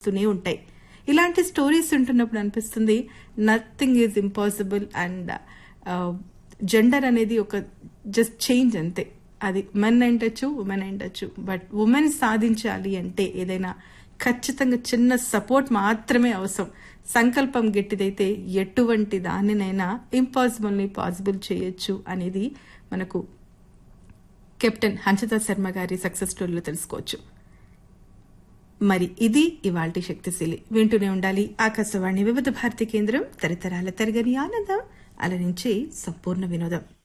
వస్తూనే ఉంటాయి ఇలాంటి స్టోరీస్ ఉంటున్నప్పుడు అనిపిస్తుంది nothing is impossible and gender అనేది ఒక జస్ట్ చేంజ్ అంతే అది మెన్ అయిండొచ్చు ఉమెన్ అయిండొచ్చు బట్ ఉమెన్ సాధించాలి అంటే ఏదైనా ఖచ్చితంగా చిన్న సపోర్ట్ మాత్రమే అవసరం సంకల్పం గట్టిదైతే ఎటువంటి దానినైనా ఇంపాసిబుల్ని పాసిబుల్ చేయొచ్చు అనేది మనకు కెప్టెన్ హంసిత శర్మ గారి సక్సెస్ స్టోరీలో తెలుసుకోవచ్చు మరి ఇది ఇవాల్టి శక్తిశీలి వింటూనే ఉండాలి ఆకాశవాణి వివిధ భారతి కేంద్రం తరతరాల తరగని ఆనందం అలరించి సంపూర్ణ వినోదం